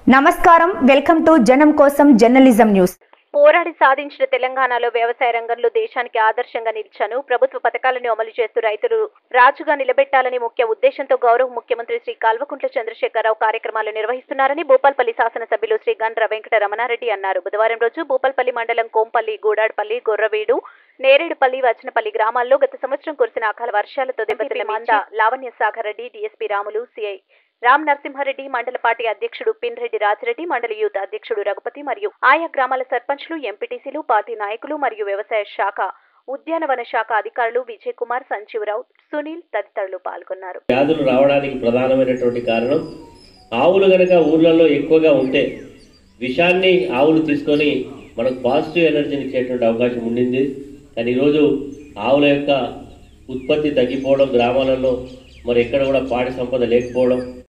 నమస్కారం welcome to జనం కోసం జర్నలిజం న్యూస్ పోరాడి సాధించిన తెలంగాణలో వ్యవసాయ రంగంలో దేశానికి ఆదర్శంగా నిలిచాను ప్రభుత్వ పథకాలను అమలు చేస్తూ రైతులు రాజుగా నిలబెట్టాలని ముఖ్య ఉద్దేశంతో గౌరవ ముఖ్యమంత్రి శ్రీ కల్వకుంట్ల చంద్రశేఖరరావు కార్యక్రమాలు నిర్వహిస్తున్నారని భూపాల్పల్లి శాసనసభ్యులు శ్రీ గండ్ర వెంకట రమణారెడ్డి అన్నారు బుధవారం రోజు భూపాల్పల్లి మండలం కోంపల్లి గూడాడ్పల్లి గొర్రవీడు నేరేడుపల్లి వచనపల్లి గ్రామాల్లో గత సంవత్సరం కురిసిన అకాల వర్షాలతో దెబ్బతిన్న మంద లావణ్య సాగర్ రెడ్డి డీఎస్పీ రాములు సిఐ రామ్ నరసింహారెడ్డి మండల పార్టీ అధ్యక్షుడు పిన్రెడ్డి రాజిరెడ్డి మండల యూత్ అధ్యక్షుడు రఘుపతి మరియు ఆయా గ్రామాల సర్పంచ్లు ఎంపీటీసీలు పార్టీ నాయకులు మరియు వ్యవసాయ శాఖ ఉద్యానవన శాఖ అధికారులు విజయ్ కుమార్ సంజీవరావు సునీల్ తదితరులు పాల్గొన్నారు వ్యాధులు రావడానికి ప్రధానమైనటువంటి కారణం ఆవులు గనక ఊర్లలో ఎక్కువగా ఉంటే విషాన్ని ఆవులు తీసుకొని మనకు పాజిటివ్ ఎనర్జీని ఇచ్చేటువంటి అవకాశం ఉండింది కానీ ఈరోజు ఆవుల యొక్క ఉత్పత్తి తగ్గిపోవడం గ్రామాలలో మరి ఎక్కడ కూడా పాడి సంపద లేకపోవడం